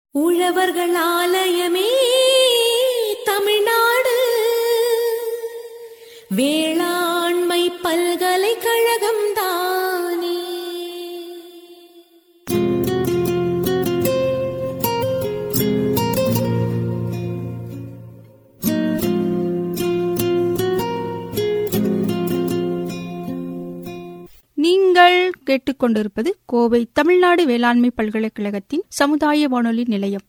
உழவர்கள் ஆலயமே தமிழ்நாடு வேளாண்மை பல்கலைக்கழகம் தானே நீங்கள் கேட்டுக்கொண்டிருப்பது கோவை தமிழ்நாடு வேளாண்மை பல்கலைக்கழகத்தின் சமுதாய வானொலி நிலையம்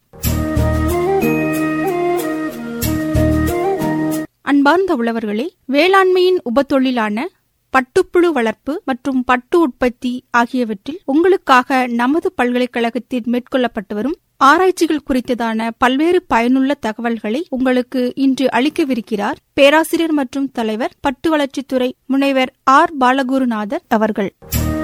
அன்பார்ந்த உழவர்களே வேளாண்மையின் உபத்தொழிலான பட்டுப்புழு வளர்ப்பு மற்றும் பட்டு உற்பத்தி ஆகியவற்றில் உங்களுக்காக நமது பல்கலைக்கழகத்தில் மேற்கொள்ளப்பட்டு வரும் ஆராய்ச்சிகள் குறித்ததான பல்வேறு பயனுள்ள தகவல்களை உங்களுக்கு இன்று அளிக்கவிருக்கிறார் பேராசிரியர் மற்றும் தலைவர் பட்டு வளர்ச்சித்துறை முனைவர் ஆர் பாலகுருநாதர் அவர்கள்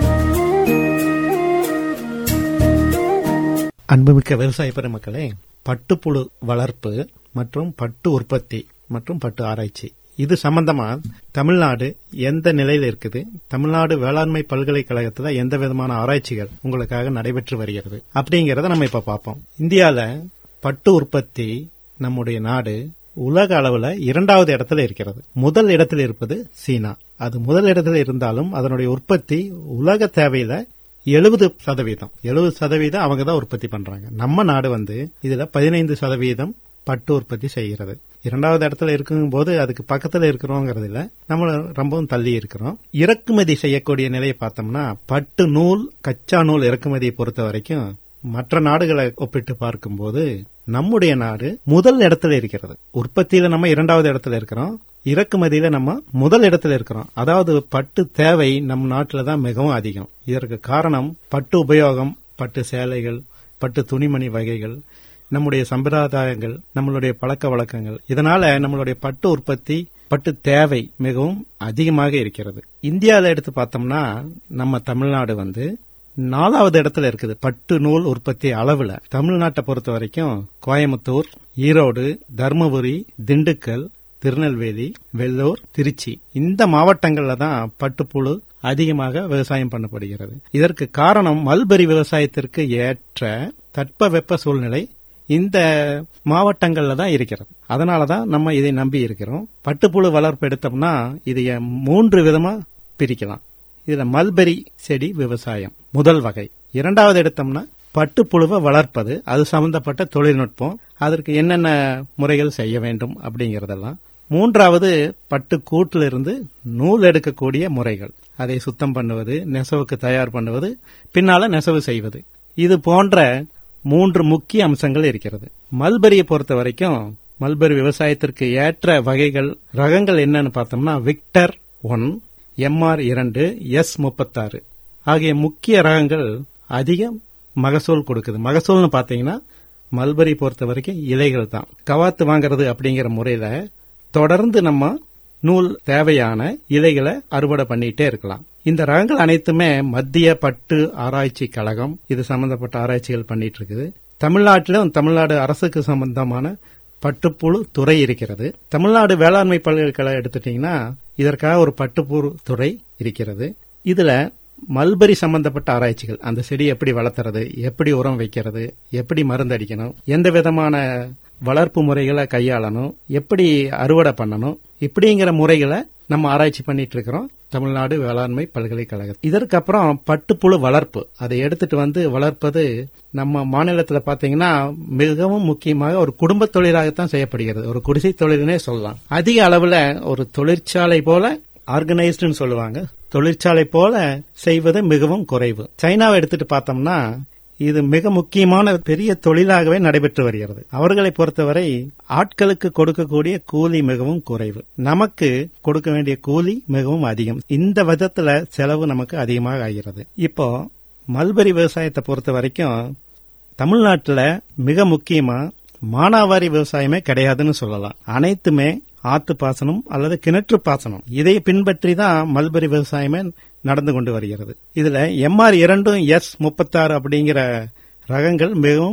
அன்புமிக்க விவசாய பெருமக்களே பட்டுப்புழு வளர்ப்பு மற்றும் பட்டு உற்பத்தி மற்றும் பட்டு ஆராய்ச்சி இது சம்பந்தமா தமிழ்நாடு எந்த நிலையில இருக்குது தமிழ்நாடு வேளாண்மை பல்கலைக்கழகத்துல எந்த விதமான ஆராய்ச்சிகள் உங்களுக்காக நடைபெற்று வருகிறது அப்படிங்கறத நம்ம இப்ப பார்ப்போம் இந்தியால பட்டு உற்பத்தி நம்முடைய நாடு உலக அளவுல இரண்டாவது இடத்துல இருக்கிறது முதல் இடத்தில் இருப்பது சீனா அது முதல் இடத்துல இருந்தாலும் அதனுடைய உற்பத்தி உலக தேவையில எழுபது சதவீதம் எழுபது சதவீதம் அவங்க தான் உற்பத்தி பண்றாங்க நம்ம நாடு வந்து இதுல பதினைந்து சதவீதம் பட்டு உற்பத்தி செய்கிறது இரண்டாவது இடத்துல இருக்கும் போது அதுக்கு பக்கத்துல இருக்கிறோங்கிறது இல்ல நம்ம ரொம்பவும் தள்ளி இருக்கிறோம் இறக்குமதி செய்யக்கூடிய நிலையை பார்த்தோம்னா பட்டு நூல் கச்சா நூல் இறக்குமதியை பொறுத்த வரைக்கும் மற்ற நாடுகளை ஒப்பிட்டு பார்க்கும்போது நம்முடைய நாடு முதல் இடத்துல இருக்கிறது உற்பத்தியில நம்ம இரண்டாவது இடத்துல இருக்கிறோம் இறக்குமதியில நம்ம முதல் இடத்துல இருக்கிறோம் அதாவது பட்டு தேவை நம் நாட்டில தான் மிகவும் அதிகம் இதற்கு காரணம் பட்டு உபயோகம் பட்டு சேலைகள் பட்டு துணிமணி வகைகள் நம்முடைய சம்பிரதாயங்கள் நம்மளுடைய பழக்க வழக்கங்கள் இதனால நம்மளுடைய பட்டு உற்பத்தி பட்டு தேவை மிகவும் அதிகமாக இருக்கிறது இந்தியாவில எடுத்து பார்த்தோம்னா நம்ம தமிழ்நாடு வந்து நாலாவது இடத்துல இருக்குது பட்டு நூல் உற்பத்தி அளவுல தமிழ்நாட்டை பொறுத்த வரைக்கும் கோயம்புத்தூர் ஈரோடு தருமபுரி திண்டுக்கல் திருநெல்வேலி வெள்ளூர் திருச்சி இந்த மாவட்டங்கள்ல தான் பட்டுப்புழு அதிகமாக விவசாயம் பண்ணப்படுகிறது இதற்கு காரணம் மல்பெரி விவசாயத்திற்கு ஏற்ற தட்பவெப்ப சூழ்நிலை இந்த மாவட்டங்கள்ல தான் இருக்கிறது அதனாலதான் நம்ம இதை நம்பி இருக்கிறோம் பட்டுப்புழு வளர்ப்பு எடுத்தோம்னா இதைய மூன்று விதமா பிரிக்கலாம் இதுல மல்பெரி செடி விவசாயம் முதல் வகை இரண்டாவது எடுத்தோம்னா பட்டுப்புழுவை வளர்ப்பது அது சம்பந்தப்பட்ட தொழில்நுட்பம் அதற்கு என்னென்ன முறைகள் செய்ய வேண்டும் அப்படிங்கறதெல்லாம் மூன்றாவது பட்டு கூட்டிலிருந்து நூல் எடுக்கக்கூடிய முறைகள் அதை சுத்தம் பண்ணுவது நெசவுக்கு தயார் பண்ணுவது பின்னால நெசவு செய்வது இது போன்ற மூன்று முக்கிய அம்சங்கள் இருக்கிறது மல்பெரியை பொறுத்த வரைக்கும் மல்பெரி விவசாயத்திற்கு ஏற்ற வகைகள் ரகங்கள் என்னன்னு பார்த்தோம்னா விக்டர் ஒன் எம்ஆர் இரண்டு எஸ் முப்பத்தாறு ஆகிய முக்கிய ரகங்கள் அதிக மகசூல் கொடுக்குது மகசூல்னு பாத்தீங்கன்னா மல்பரி பொறுத்த வரைக்கும் இலைகள் தான் கவாத்து வாங்குறது அப்படிங்கிற முறையில தொடர்ந்து நம்ம நூல் தேவையான இலைகளை அறுவடை பண்ணிட்டே இருக்கலாம் இந்த ரகங்கள் அனைத்துமே மத்திய பட்டு ஆராய்ச்சி கழகம் இது சம்பந்தப்பட்ட ஆராய்ச்சிகள் பண்ணிட்டு இருக்குது தமிழ்நாட்டிலும் தமிழ்நாடு அரசுக்கு சம்பந்தமான பட்டுப்புழு துறை இருக்கிறது தமிழ்நாடு வேளாண்மை பல்கலைக்கழகம் எடுத்துட்டீங்கன்னா இதற்காக ஒரு பட்டுப்புழு துறை இருக்கிறது இதுல மல்பரி சம்பந்தப்பட்ட ஆராய்ச்சிகள் அந்த செடி எப்படி வளர்த்துறது எப்படி உரம் வைக்கிறது எப்படி மருந்து அடிக்கணும் எந்த விதமான வளர்ப்பு முறைகளை கையாளணும் எப்படி அறுவடை பண்ணணும் இப்படிங்கிற முறைகளை நம்ம ஆராய்ச்சி பண்ணிட்டு இருக்கிறோம் தமிழ்நாடு வேளாண்மை பல்கலைக்கழகம் இதற்கப்புறம் பட்டுப்புழு வளர்ப்பு அதை எடுத்துட்டு வந்து வளர்ப்பது நம்ம மாநிலத்தில் பாத்தீங்கன்னா மிகவும் முக்கியமாக ஒரு குடும்ப தொழிலாகத்தான் செய்யப்படுகிறது ஒரு குடிசை தொழில்னே சொல்லலாம் அதிக அளவுல ஒரு தொழிற்சாலை போல ஆர்கனைஸ்டுன்னு சொல்லுவாங்க தொழிற்சாலை போல செய்வது மிகவும் குறைவு சைனாவை எடுத்துட்டு பார்த்தோம்னா இது மிக முக்கியமான பெரிய தொழிலாகவே நடைபெற்று வருகிறது அவர்களை பொறுத்தவரை ஆட்களுக்கு கொடுக்கக்கூடிய கூலி மிகவும் குறைவு நமக்கு கொடுக்க வேண்டிய கூலி மிகவும் அதிகம் இந்த விதத்துல செலவு நமக்கு அதிகமாக ஆகிறது இப்போ மல்பரி விவசாயத்தை பொறுத்த வரைக்கும் தமிழ்நாட்டுல மிக முக்கியமா மானாவாரி விவசாயமே கிடையாதுன்னு சொல்லலாம் அனைத்துமே ஆத்து பாசனம் அல்லது கிணற்று பாசனம் இதை பின்பற்றி தான் மல்பரி விவசாயமே நடந்து கொண்டு வருகிறது இதுல எம்ஆர் இரண்டும் எஸ் முப்பத்தாறு அப்படிங்கிற ரகங்கள் மிகவும்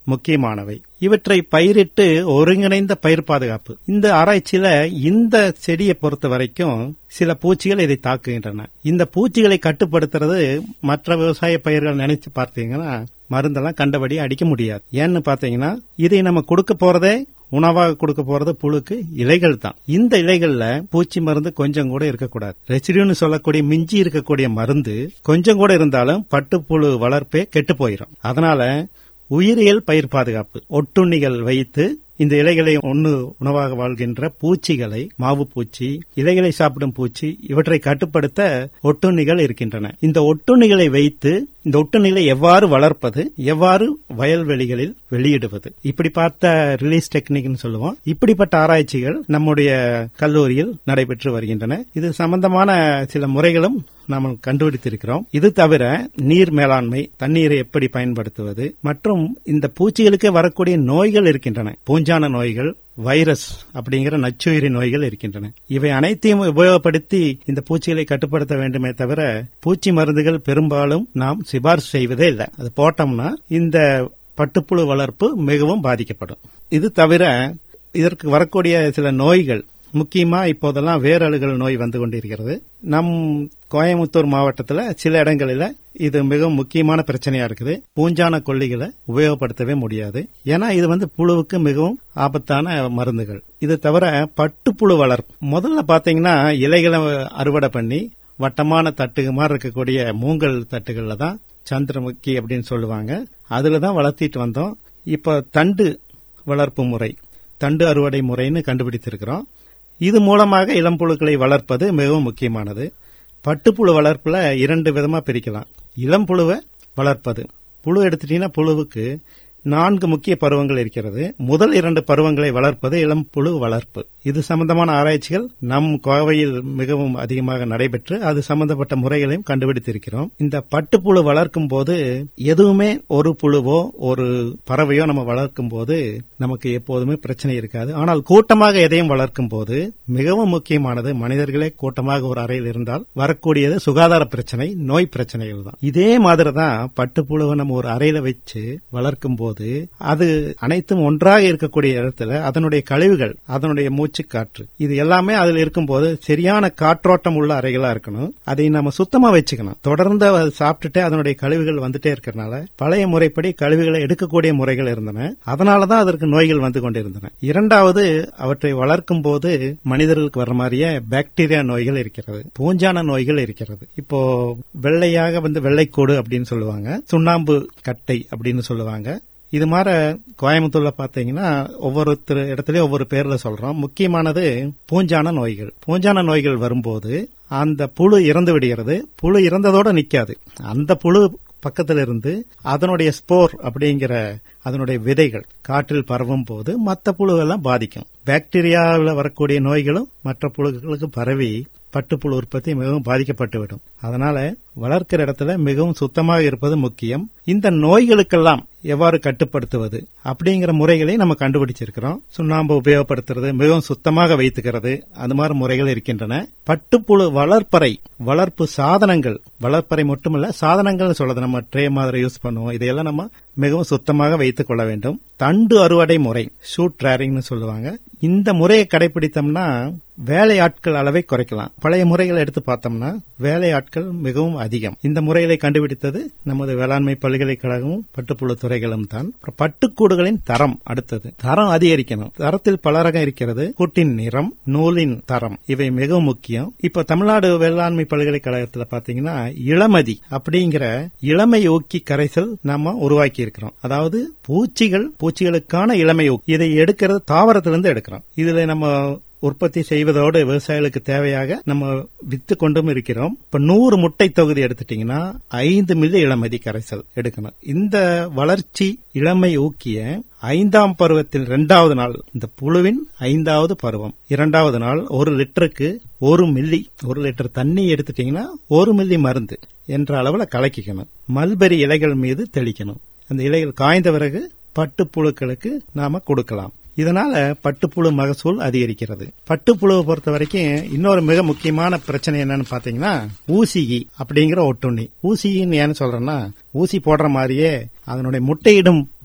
முக்கியமானவை இவற்றை பயிரிட்டு ஒருங்கிணைந்த பயிர் பாதுகாப்பு இந்த ஆராய்ச்சியில இந்த செடியை பொறுத்த வரைக்கும் சில பூச்சிகள் இதை தாக்குகின்றன இந்த பூச்சிகளை கட்டுப்படுத்துறது மற்ற விவசாய பயிர்கள் நினைச்சு பார்த்தீங்கன்னா மருந்தெல்லாம் கண்டபடி அடிக்க முடியாது ஏன்னு பாத்தீங்கன்னா இதை நம்ம கொடுக்க போறதே உணவாக கொடுக்க போறது புழுக்கு இலைகள் தான் இந்த இலைகள்ல பூச்சி மருந்து கொஞ்சம் கூட இருக்கக்கூடாது ரெசிடியூன்னு சொல்லக்கூடிய மிஞ்சி இருக்கக்கூடிய மருந்து கொஞ்சம் கூட இருந்தாலும் பட்டுப்புழு வளர்ப்பே கெட்டு போயிடும் அதனால உயிரியல் பயிர் பாதுகாப்பு ஒட்டுண்ணிகள் வைத்து இந்த இலைகளை ஒண்ணு உணவாக வாழ்கின்ற பூச்சிகளை மாவு பூச்சி இலைகளை சாப்பிடும் பூச்சி இவற்றை கட்டுப்படுத்த ஒட்டுண்ணிகள் இருக்கின்றன இந்த ஒட்டுண்ணிகளை வைத்து இந்த ஒட்டுண்ணிகளை எவ்வாறு வளர்ப்பது எவ்வாறு வயல்வெளிகளில் வெளியிடுவது இப்படி பார்த்த ரிலீஸ் டெக்னிக்னு சொல்லுவோம் இப்படிப்பட்ட ஆராய்ச்சிகள் நம்முடைய கல்லூரியில் நடைபெற்று வருகின்றன இது சம்பந்தமான சில முறைகளும் நாம் கண்டுபிடித்திருக்கிறோம் இது தவிர நீர் மேலாண்மை தண்ணீரை எப்படி பயன்படுத்துவது மற்றும் இந்த பூச்சிகளுக்கு வரக்கூடிய நோய்கள் இருக்கின்றன பூஞ்சான நோய்கள் வைரஸ் அப்படிங்கிற நச்சுயிரி நோய்கள் இருக்கின்றன இவை அனைத்தையும் உபயோகப்படுத்தி இந்த பூச்சிகளை கட்டுப்படுத்த வேண்டுமே தவிர பூச்சி மருந்துகள் பெரும்பாலும் நாம் சிபாரிசு செய்வதே இல்லை அது போட்டோம்னா இந்த பட்டுப்புழு வளர்ப்பு மிகவும் பாதிக்கப்படும் இது தவிர இதற்கு வரக்கூடிய சில நோய்கள் முக்கியமா இப்போதெல்லாம் வேரழுகல் நோய் வந்து கொண்டிருக்கிறது நம் கோயம்புத்தூர் மாவட்டத்தில் சில இடங்களில் இது மிகவும் முக்கியமான பிரச்சனையா இருக்குது பூஞ்சான கொல்லிகளை உபயோகப்படுத்தவே முடியாது ஏன்னா இது வந்து புழுவுக்கு மிகவும் ஆபத்தான மருந்துகள் இது தவிர பட்டுப்புழு வளர்ப்பு முதல்ல பாத்தீங்கன்னா இலைகளை அறுவடை பண்ணி வட்டமான தட்டுக்கு மாதிரி இருக்கக்கூடிய மூங்கல் தட்டுகள்ல தான் சந்திரமுக்கி அப்படின்னு சொல்லுவாங்க அதுல தான் வளர்த்திட்டு வந்தோம் இப்ப தண்டு வளர்ப்பு முறை தண்டு அறுவடை முறைன்னு கண்டுபிடித்திருக்கிறோம் இது மூலமாக இளம்புழுக்களை வளர்ப்பது மிகவும் முக்கியமானது பட்டுப்புழு வளர்ப்புல இரண்டு விதமா பிரிக்கலாம் இளம்புழுவை வளர்ப்பது புழு எடுத்துட்டீங்கன்னா புழுவுக்கு நான்கு முக்கிய பருவங்கள் இருக்கிறது முதல் இரண்டு பருவங்களை வளர்ப்பது இளம் புழு வளர்ப்பு இது சம்பந்தமான ஆராய்ச்சிகள் நம் கோவையில் மிகவும் அதிகமாக நடைபெற்று அது சம்பந்தப்பட்ட முறைகளையும் கண்டுபிடித்திருக்கிறோம் இந்த பட்டுப்புழு வளர்க்கும் போது எதுவுமே ஒரு புழுவோ ஒரு பறவையோ நம்ம வளர்க்கும் போது நமக்கு எப்போதுமே பிரச்சனை இருக்காது ஆனால் கூட்டமாக எதையும் வளர்க்கும் போது மிகவும் முக்கியமானது மனிதர்களே கூட்டமாக ஒரு அறையில் இருந்தால் வரக்கூடியது சுகாதார பிரச்சனை நோய் பிரச்சனைகள் தான் இதே மாதிரி தான் பட்டுப்புழுவை நம்ம ஒரு அறையில வச்சு வளர்க்கும் போது அது அனைத்தும் ஒன்றாக இருக்கக்கூடிய இடத்துல அதனுடைய கழிவுகள் அதனுடைய மூச்சு காற்று இது எல்லாமே அதில் இருக்கும்போது சரியான காற்றோட்டம் உள்ள அறைகளா இருக்கணும் அதை நம்ம சுத்தமா வச்சுக்கணும் தொடர்ந்து அதை சாப்பிட்டுட்டே அதனுடைய கழிவுகள் வந்துட்டே இருக்கிறனால பழைய முறைப்படி கழிவுகளை எடுக்கக்கூடிய முறைகள் இருந்தன அதனாலதான் அதற்கு நோய்கள் வந்து கொண்டிருந்தன இரண்டாவது அவற்றை வளர்க்கும் போது மனிதர்களுக்கு வர மாதிரியே பாக்டீரியா நோய்கள் இருக்கிறது பூஞ்சான நோய்கள் இருக்கிறது இப்போ வெள்ளையாக வந்து வெள்ளைக்கோடு அப்படின்னு சொல்லுவாங்க சுண்ணாம்பு கட்டை அப்படின்னு சொல்லுவாங்க இது மாதிரி கோயம்புத்தூர்ல பாத்தீங்கன்னா ஒவ்வொருத்தர் இடத்துலயும் ஒவ்வொரு பேர்ல சொல்றோம் முக்கியமானது பூஞ்சான நோய்கள் பூஞ்சான நோய்கள் வரும்போது அந்த புழு இறந்து விடுகிறது புழு இறந்ததோட நிக்காது அந்த புழு பக்கத்துல இருந்து அதனுடைய ஸ்போர் அப்படிங்கிற அதனுடைய விதைகள் காற்றில் பரவும் போது மற்ற புழுவெல்லாம் பாதிக்கும் பாக்டீரியாவில் வரக்கூடிய நோய்களும் மற்ற புழுக்களுக்கு பரவி பட்டுப்புழு உற்பத்தி மிகவும் பாதிக்கப்பட்டுவிடும் அதனால வளர்க்கிற இடத்துல மிகவும் சுத்தமாக இருப்பது முக்கியம் இந்த நோய்களுக்கெல்லாம் எவ்வாறு கட்டுப்படுத்துவது அப்படிங்கிற முறைகளை நம்ம கண்டுபிடிச்சிருக்கிறோம் சுண்ணாம்பு உபயோகப்படுத்துறது மிகவும் சுத்தமாக வைத்துக்கிறது அது மாதிரி முறைகள் இருக்கின்றன பட்டுப்புழு வளர்ப்பறை வளர்ப்பு சாதனங்கள் வளர்ப்பறை மட்டுமல்ல சாதனங்கள் சொல்றது நம்ம ட்ரே மாதிரி யூஸ் பண்ணுவோம் இதையெல்லாம் நம்ம மிகவும் சுத்தமாக வைத்துக் கொள்ள வேண்டும் தண்டு அறுவடை முறை ஷூட் ட்ராரிங்னு சொல்லுவாங்க இந்த முறையை கடைபிடித்தோம்னா வேலையாட்கள் அளவை குறைக்கலாம் பழைய முறைகளை எடுத்து பார்த்தோம்னா வேலையாட்கள் மிகவும் அதிகம் இந்த முறைகளை கண்டுபிடித்தது நமது வேளாண்மை பல்கலைக்கழகமும் பட்டுப்புழு துறைகளும் தான் அப்புறம் பட்டுக்கூடுகளின் தரம் அடுத்தது தரம் அதிகரிக்கணும் தரத்தில் பல ரகம் இருக்கிறது கூட்டின் நிறம் நூலின் தரம் இவை மிகவும் முக்கியம் இப்ப தமிழ்நாடு வேளாண்மை பல்கலைக்கழகத்துல பாத்தீங்கன்னா இளமதி அப்படிங்கிற இளமை ஊக்கி கரைசல் நாம உருவாக்கி இருக்கிறோம் அதாவது பூச்சிகள் பூச்சிகளுக்கான இளமை ஊக்கி இதை எடுக்கிறது தாவரத்திலிருந்து எடுக்கிறோம் இதுல நம்ம உற்பத்தி செய்வதோடு விவசாயிகளுக்கு தேவையாக நம்ம வித்து கொண்டும் இருக்கிறோம் இப்ப நூறு முட்டை தொகுதி எடுத்துட்டீங்கன்னா ஐந்து மில்லி இளமதி கரைசல் எடுக்கணும் இந்த வளர்ச்சி இளமை ஊக்கிய ஐந்தாம் பருவத்தில் இரண்டாவது நாள் இந்த புழுவின் ஐந்தாவது பருவம் இரண்டாவது நாள் ஒரு லிட்டருக்கு ஒரு மில்லி ஒரு லிட்டர் தண்ணி எடுத்துட்டீங்கன்னா ஒரு மில்லி மருந்து என்ற அளவுல கலக்கிக்கணும் மல்பெரி இலைகள் மீது தெளிக்கணும் அந்த இலைகள் காய்ந்த பிறகு பட்டுப்புழுக்களுக்கு நாம கொடுக்கலாம் இதனால பட்டுப்புழு மகசூல் அதிகரிக்கிறது பட்டுப்புழுவை பொறுத்த வரைக்கும் இன்னொரு மிக முக்கியமான பிரச்சனை என்னன்னு பாத்தீங்கன்னா ஊசிகி அப்படிங்கிற ஒட்டுண்ணி ஊசின்னு ஏன்னு சொல்றேன்னா ஊசி போடுற மாதிரியே அதனுடைய முட்டையிடும்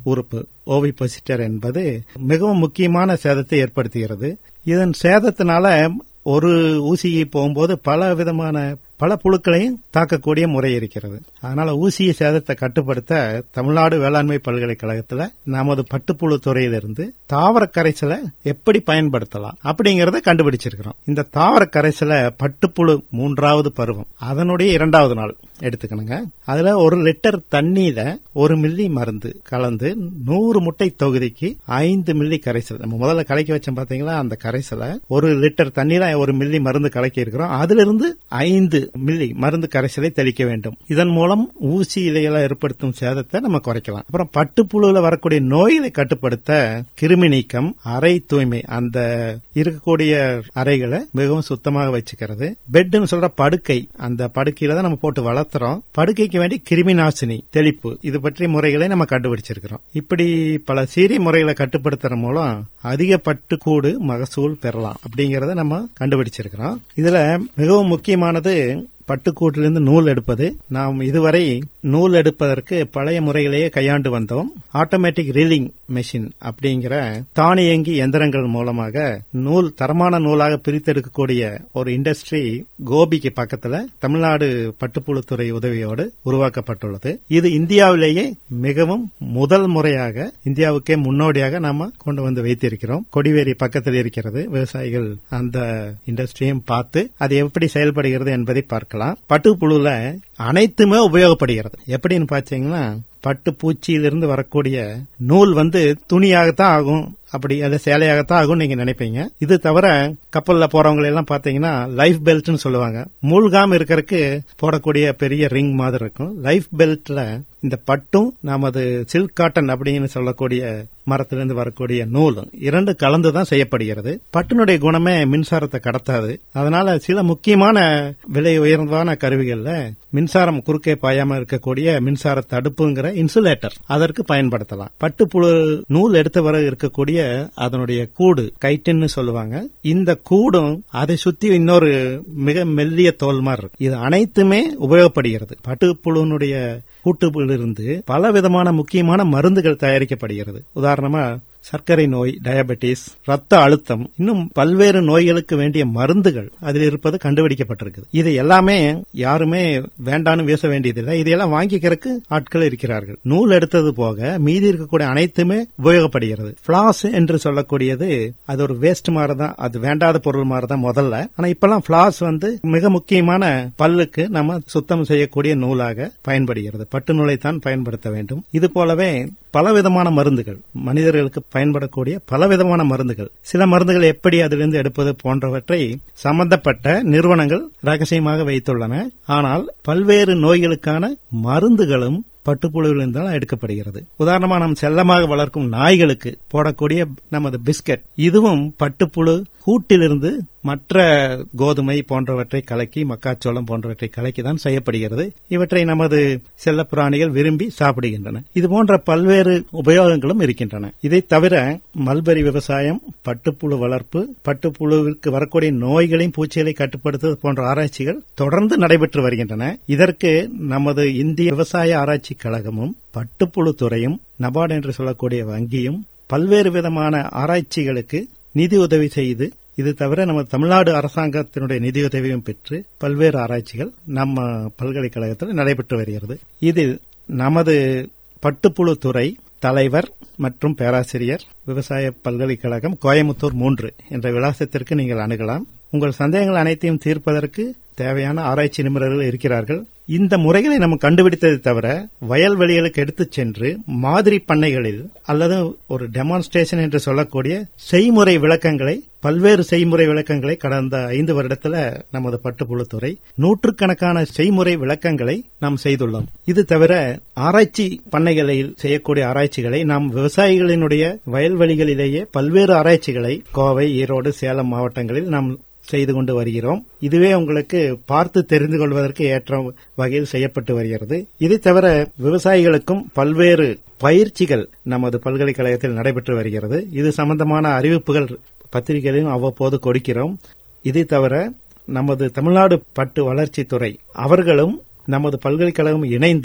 உறுப்பு ஓவிபொசிட்டர் என்பது மிகவும் முக்கியமான சேதத்தை ஏற்படுத்துகிறது இதன் சேதத்தினால ஒரு ஊசியை போகும்போது பல விதமான பல புழுக்களையும் தாக்கக்கூடிய முறை இருக்கிறது அதனால ஊசிய சேதத்தை கட்டுப்படுத்த தமிழ்நாடு வேளாண்மை பல்கலைக்கழகத்துல நமது பட்டுப்புழு துறையிலிருந்து தாவர கரைசலை எப்படி பயன்படுத்தலாம் அப்படிங்கறத கண்டுபிடிச்சிருக்கிறோம் இந்த தாவர கரைசலை பட்டுப்புழு மூன்றாவது பருவம் அதனுடைய இரண்டாவது நாள் எடுத்துக்கணுங்க அதுல ஒரு லிட்டர் தண்ணியில ஒரு மில்லி மருந்து கலந்து நூறு முட்டை தொகுதிக்கு ஐந்து மில்லி கரைசல் நம்ம முதல்ல கலக்கி வச்சோம் பாத்தீங்களா அந்த கரைசலை ஒரு லிட்டர் தண்ணியில ஒரு மில்லி மருந்து கலக்கி இருக்கிறோம் அதிலிருந்து ஐந்து மில்லி மருந்து கரைசலை தெளிக்க வேண்டும் இதன் மூலம் ஊசி இலைகளை ஏற்படுத்தும் சேதத்தை நம்ம குறைக்கலாம் அப்புறம் பட்டுப்புழுல வரக்கூடிய நோய்களை கட்டுப்படுத்த கிருமி நீக்கம் அறை தூய்மை அந்த இருக்கக்கூடிய அறைகளை மிகவும் சுத்தமாக வச்சுக்கிறது பெட்னு சொல்ற படுக்கை அந்த படுக்கையில தான் நம்ம போட்டு வளர்த்துறோம் படுக்கைக்கு வேண்டி கிருமி நாசினி தெளிப்பு இது பற்றிய முறைகளை நம்ம கண்டுபிடிச்சிருக்கிறோம் இப்படி பல சீரிய முறைகளை கட்டுப்படுத்துற மூலம் அதிக பட்டுக்கூடு மகசூல் பெறலாம் அப்படிங்கறத நம்ம கண்டுபிடிச்சிருக்கிறோம் இதுல மிகவும் முக்கியமானது பட்டுக்கூட்டிலிருந்து நூல் எடுப்பது நாம் இதுவரை நூல் எடுப்பதற்கு பழைய முறைகளையே கையாண்டு வந்தோம் ஆட்டோமேட்டிக் ரீலிங் மெஷின் அப்படிங்கிற தானியங்கி எந்திரங்கள் மூலமாக நூல் தரமான நூலாக பிரித்தெடுக்கக்கூடிய ஒரு இண்டஸ்ட்ரி கோபிக்கு பக்கத்துல தமிழ்நாடு பட்டுப்புழுத்துறை உதவியோடு உருவாக்கப்பட்டுள்ளது இது இந்தியாவிலேயே மிகவும் முதல் முறையாக இந்தியாவுக்கே முன்னோடியாக நாம கொண்டு வந்து வைத்திருக்கிறோம் கொடிவேரி பக்கத்தில் இருக்கிறது விவசாயிகள் அந்த இண்டஸ்ட்ரியும் பார்த்து அது எப்படி செயல்படுகிறது என்பதை பார்க்கலாம் பட்டுப்புழுல அனைத்துமே உபயோகப்படுகிறது எப்படின்னு பாத்தீங்கன்னா பட்டு பூச்சியிலிருந்து வரக்கூடிய நூல் வந்து துணியாகத்தான் ஆகும் அப்படி அது சேலையாகத்தான் ஆகும் நீங்க நினைப்பீங்க இது தவிர கப்பல்ல போறவங்க எல்லாம் பாத்தீங்கன்னா லைஃப் பெல்ட்னு சொல்லுவாங்க மூழ்காம இருக்கறதுக்கு போடக்கூடிய பெரிய ரிங் மாதிரி இருக்கும் லைஃப் பெல்ட்ல இந்த பட்டும் நமது சில்க் காட்டன் அப்படின்னு சொல்லக்கூடிய மரத்திலிருந்து வரக்கூடிய நூல் இரண்டு கலந்துதான் செய்யப்படுகிறது பட்டினுடைய குணமே மின்சாரத்தை கடத்தாது அதனால சில முக்கியமான விலை உயர்ந்தான கருவிகள்ல மின்சாரம் குறுக்கே பாயாம இருக்கக்கூடிய மின்சார தடுப்புங்கிற இன்சுலேட்டர் அதற்கு பயன்படுத்தலாம் பட்டுப்புழு நூல் எடுத்து வர இருக்கக்கூடிய அதனுடைய கூடு கைட்டின்னு சொல்லுவாங்க இந்த கூடும் அதை சுத்தி இன்னொரு மிக மெல்லிய தோல் மாதிரி இருக்கு இது அனைத்துமே உபயோகப்படுகிறது பட்டுப்புழுனுடைய கூட்டுப்பிலிருந்து பல விதமான முக்கியமான மருந்துகள் தயாரிக்கப்படுகிறது உதாரணமா சர்க்கரை நோய் டயபெட்டிஸ் ரத்த அழுத்தம் இன்னும் பல்வேறு நோய்களுக்கு வேண்டிய மருந்துகள் அதில் இருப்பது கண்டுபிடிக்கப்பட்டிருக்குது இது எல்லாமே யாருமே வேண்டான்னு வீச வேண்டியதில்லை இதையெல்லாம் வாங்கிக்கிறதுக்கு ஆட்கள் இருக்கிறார்கள் நூல் எடுத்தது போக மீதி இருக்கக்கூடிய அனைத்துமே உபயோகப்படுகிறது பிளாஸ் என்று சொல்லக்கூடியது அது ஒரு வேஸ்ட் மாதிரி தான் அது வேண்டாத பொருள் மாதிரி தான் முதல்ல ஆனா இப்பெல்லாம் பிளாஸ் வந்து மிக முக்கியமான பல்லுக்கு நம்ம சுத்தம் செய்யக்கூடிய நூலாக பயன்படுகிறது பட்டு நூலைத்தான் பயன்படுத்த வேண்டும் இது போலவே பலவிதமான மருந்துகள் மனிதர்களுக்கு பயன்படக்கூடிய பலவிதமான மருந்துகள் சில மருந்துகள் எப்படி அதிலிருந்து எடுப்பது போன்றவற்றை சம்பந்தப்பட்ட நிறுவனங்கள் ரகசியமாக வைத்துள்ளன ஆனால் பல்வேறு நோய்களுக்கான மருந்துகளும் பட்டுப்புழுவிலிருந்து தான் எடுக்கப்படுகிறது உதாரணமா நம் செல்லமாக வளர்க்கும் நாய்களுக்கு போடக்கூடிய நமது பிஸ்கட் இதுவும் பட்டுப்புழு கூட்டிலிருந்து மற்ற கோதுமை போன்றவற்றை கலக்கி மக்காச்சோளம் போன்றவற்றை கலக்கி தான் செய்யப்படுகிறது இவற்றை நமது செல்ல பிராணிகள் விரும்பி சாப்பிடுகின்றன இது போன்ற பல்வேறு உபயோகங்களும் இருக்கின்றன இதை தவிர மல்பெரி விவசாயம் பட்டுப்புழு வளர்ப்பு பட்டுப்புழுவிற்கு வரக்கூடிய நோய்களையும் பூச்சிகளை கட்டுப்படுத்துவது போன்ற ஆராய்ச்சிகள் தொடர்ந்து நடைபெற்று வருகின்றன இதற்கு நமது இந்திய விவசாய ஆராய்ச்சி கழகமும் பட்டுப்புழு துறையும் நபார்டு என்று சொல்லக்கூடிய வங்கியும் பல்வேறு விதமான ஆராய்ச்சிகளுக்கு நிதி உதவி செய்து இது தவிர நம்ம தமிழ்நாடு அரசாங்கத்தினுடைய நிதியுதவியும் பெற்று பல்வேறு ஆராய்ச்சிகள் நம்ம பல்கலைக்கழகத்தில் நடைபெற்று வருகிறது இதில் நமது பட்டுப்புழு துறை தலைவர் மற்றும் பேராசிரியர் விவசாய பல்கலைக்கழகம் கோயமுத்தூர் மூன்று என்ற விலாசத்திற்கு நீங்கள் அணுகலாம் உங்கள் சந்தேகங்கள் அனைத்தையும் தீர்ப்பதற்கு தேவையான ஆராய்ச்சி நிபுணர்கள் இருக்கிறார்கள் இந்த முறைகளை நம்ம கண்டுபிடித்ததை தவிர வயல்வெளிகளுக்கு எடுத்துச் சென்று மாதிரி பண்ணைகளில் அல்லது ஒரு டெமான்ஸ்ட்ரேஷன் என்று சொல்லக்கூடிய செய்முறை விளக்கங்களை பல்வேறு செய்முறை விளக்கங்களை கடந்த ஐந்து வருடத்துல நமது பட்டுப்புழுத்துறை நூற்றுக்கணக்கான செய்முறை விளக்கங்களை நாம் செய்துள்ளோம் இது தவிர ஆராய்ச்சி பண்ணைகளில் செய்யக்கூடிய ஆராய்ச்சிகளை நாம் விவசாயிகளினுடைய வயல்வெளிகளிலேயே பல்வேறு ஆராய்ச்சிகளை கோவை ஈரோடு சேலம் மாவட்டங்களில் நாம் செய்து கொண்டு வருகிறோம் இதுவே உங்களுக்கு பார்த்து தெரிந்து கொள்வதற்கு ஏற்ற வகையில் செய்யப்பட்டு வருகிறது இதை தவிர விவசாயிகளுக்கும் பல்வேறு பயிற்சிகள் நமது பல்கலைக்கழகத்தில் நடைபெற்று வருகிறது இது சம்பந்தமான அறிவிப்புகள் பத்திரிகைகளிலும் அவ்வப்போது கொடுக்கிறோம் இதை தவிர நமது தமிழ்நாடு பட்டு வளர்ச்சித்துறை அவர்களும் நமது பல்கலைக்கழகம் இணைந்து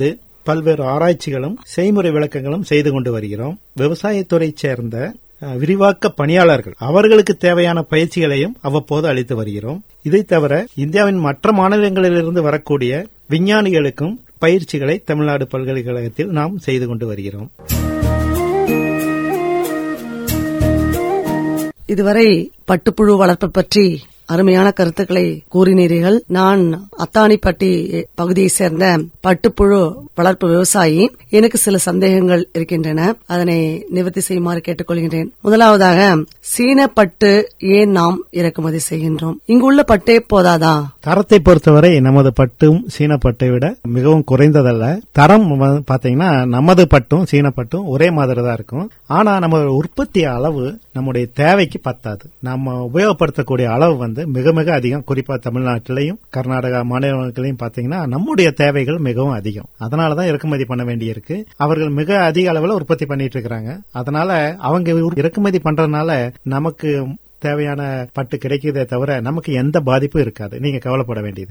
பல்வேறு ஆராய்ச்சிகளும் செய்முறை விளக்கங்களும் செய்து கொண்டு வருகிறோம் விவசாயத்துறை சேர்ந்த அஹ், விரிவாக்க பணியாளர்கள் அவர்களுக்கு தேவையான பயிற்சிகளையும் அவ்வப்போது அளித்து வருகிறோம் இதை தவிர இந்தியாவின் மற்ற மாநிலங்களிலிருந்து வரக்கூடிய விஞ்ஞானிகளுக்கும் பயிற்சிகளை தமிழ்நாடு பல்கலைக்கழகத்தில் நாம் செய்து கொண்டு வருகிறோம் இதுவரை பட்டுப்புழு வளர்ப்பு பற்றி அருமையான கருத்துக்களை கூறினீர்கள் நான் அத்தானிப்பட்டி பகுதியை சேர்ந்த பட்டுப்புழு வளர்ப்பு விவசாயி எனக்கு சில சந்தேகங்கள் இருக்கின்றன அதனை நிவர்த்தி செய்யுமாறு கேட்டுக்கொள்கின்றேன் முதலாவதாக சீன பட்டு ஏன் நாம் இறக்குமதி செய்கின்றோம் இங்குள்ள பட்டே போதாதா தரத்தை பொறுத்தவரை நமது பட்டும் சீன பட்டை விட மிகவும் குறைந்ததல்ல தரம் வந்து பாத்தீங்கன்னா நமது பட்டும் சீன பட்டும் ஒரே மாதிரி தான் இருக்கும் ஆனா நம்ம உற்பத்தி அளவு நம்முடைய தேவைக்கு பத்தாது நம்ம உபயோகப்படுத்தக்கூடிய அளவு வந்து மிக மிக அதிகம் குறிப்பா தமிழ்நாட்டிலையும் கர்நாடகா மாநிலங்களையும் பாத்தீங்கன்னா நம்முடைய தேவைகள் மிகவும் அதிகம் அதனாலதான் இறக்குமதி பண்ண வேண்டியிருக்கு அவர்கள் மிக அதிக அளவுல உற்பத்தி பண்ணிட்டு இருக்காங்க அதனால அவங்க இறக்குமதி பண்றதுனால நமக்கு தேவையான பட்டு கிடைக்கிறதே தவிர நமக்கு எந்த பாதிப்பும் இருக்காது நீங்க கவலைப்பட வேண்டியது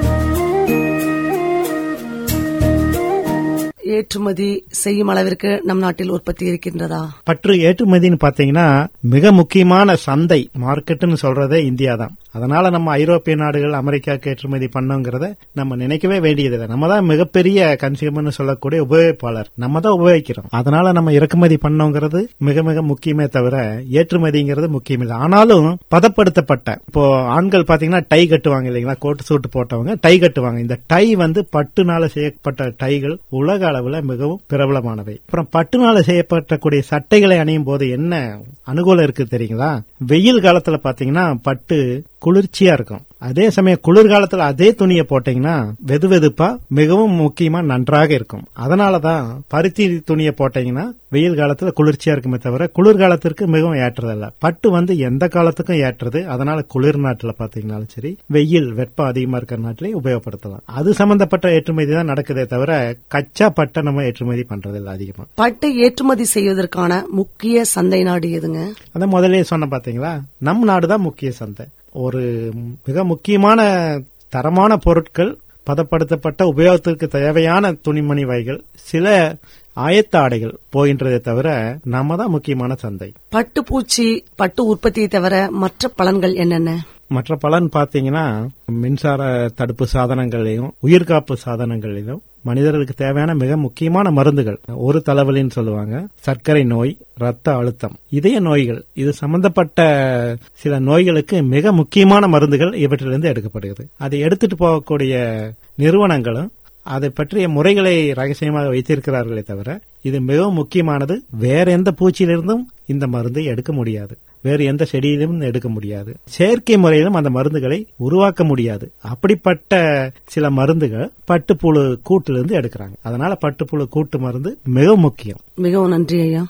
ஏற்றுமதி செய்யும் அளவிற்கு நம் நாட்டில் உற்பத்தி இருக்கின்றதா பற்று ஏற்றுமதின்னு பாத்தீங்கன்னா மிக முக்கியமான சந்தை மார்க்கெட்னு சொல்றதே இந்தியா தான் அதனால நம்ம ஐரோப்பிய நாடுகள் அமெரிக்காவுக்கு ஏற்றுமதி பண்ணோங்கிறத நம்ம நினைக்கவே வேண்டியதில்லை நம்ம தான் மிகப்பெரிய கன்சியூமர்னு சொல்லக்கூடிய உபயோகிப்பாளர் நம்ம தான் உபயோகிக்கிறோம் அதனால நம்ம இறக்குமதி பண்ணோங்கிறது மிக மிக முக்கியமே தவிர ஏற்றுமதிங்கிறது முக்கியம் இல்லை ஆனாலும் பதப்படுத்தப்பட்ட இப்போ ஆண்கள் பாத்தீங்கன்னா டை கட்டுவாங்க இல்லைங்களா கோட்டு சூட்டு போட்டவங்க டை கட்டுவாங்க இந்த டை வந்து பட்டுனால செய்யப்பட்ட டைகள் உலக அளவுல மிகவும் பிரபலமானவை அப்புறம் பட்டுனால செய்யப்பட்டக்கூடிய சட்டைகளை அணியும் போது என்ன அனுகூலம் இருக்கு தெரியுங்களா வெயில் காலத்துல பாத்தீங்கன்னா பட்டு குளிர்ச்சியா இருக்கும் அதே சமயம் குளிர்காலத்துல அதே துணியை போட்டீங்கன்னா வெது வெதுப்பா மிகவும் முக்கியமா நன்றாக இருக்கும் அதனாலதான் பருத்தி துணியை போட்டீங்கன்னா வெயில் காலத்துல குளிர்ச்சியா இருக்குமே தவிர குளிர்காலத்திற்கு மிகவும் ஏற்றதல்ல பட்டு வந்து எந்த காலத்துக்கும் ஏற்றது அதனால குளிர் நாட்டுல பாத்தீங்கன்னாலும் சரி வெயில் வெப்பம் அதிகமா இருக்கிற நாட்டிலையும் உபயோகப்படுத்தலாம் அது சம்பந்தப்பட்ட ஏற்றுமதி தான் நடக்குதே தவிர கச்சா பட்டை நம்ம ஏற்றுமதி பண்றதில்ல அதிகமா பட்டை ஏற்றுமதி செய்வதற்கான முக்கிய சந்தை நாடு எதுங்க அதான் முதலே சொன்ன பாத்தீங்களா நம் நாடுதான் முக்கிய சந்தை ஒரு மிக முக்கியமான தரமான பொருட்கள் பதப்படுத்தப்பட்ட உபயோகத்திற்கு தேவையான துணிமணி வகைகள் சில ஆயத்த ஆடைகள் போகின்றதே தவிர நம்ம தான் முக்கியமான சந்தை பட்டு பூச்சி பட்டு உற்பத்தியை தவிர மற்ற பலன்கள் என்னென்ன மற்ற பலன் பாத்தீங்கன்னா மின்சார தடுப்பு சாதனங்களையும் உயிர்காப்பு சாதனங்களிலும் மனிதர்களுக்கு தேவையான மிக முக்கியமான மருந்துகள் ஒரு தலைவலின்னு சொல்லுவாங்க சர்க்கரை நோய் ரத்த அழுத்தம் இதய நோய்கள் இது சம்பந்தப்பட்ட சில நோய்களுக்கு மிக முக்கியமான மருந்துகள் இவற்றிலிருந்து எடுக்கப்படுகிறது அதை எடுத்துட்டு போகக்கூடிய நிறுவனங்களும் அதை பற்றிய முறைகளை ரகசியமாக வைத்திருக்கிறார்களே தவிர இது மிகவும் முக்கியமானது வேற எந்த பூச்சியிலிருந்தும் இந்த மருந்தை எடுக்க முடியாது வேறு எந்த செடியிலும் எடுக்க முடியாது செயற்கை முறையிலும் அந்த மருந்துகளை உருவாக்க முடியாது அப்படிப்பட்ட சில மருந்துகள் பட்டுப்புழு கூட்டிலிருந்து எடுக்கிறாங்க அதனால பட்டுப்புழு கூட்டு மருந்து மிகவும் முக்கியம் மிகவும் நன்றி ஐயா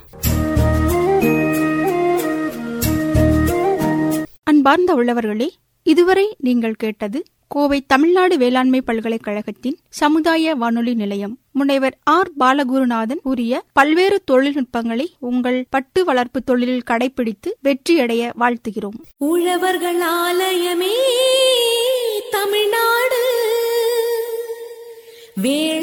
அன்பார்ந்த உள்ளவர்களே இதுவரை நீங்கள் கேட்டது கோவை தமிழ்நாடு வேளாண்மை பல்கலைக்கழகத்தின் சமுதாய வானொலி நிலையம் முனைவர் ஆர் பாலகுருநாதன் கூறிய பல்வேறு தொழில்நுட்பங்களை உங்கள் பட்டு வளர்ப்பு தொழிலில் கடைபிடித்து வெற்றியடைய வாழ்த்துகிறோம் உழவர்கள் ஆலயமே தமிழ்நாடு வேளாண்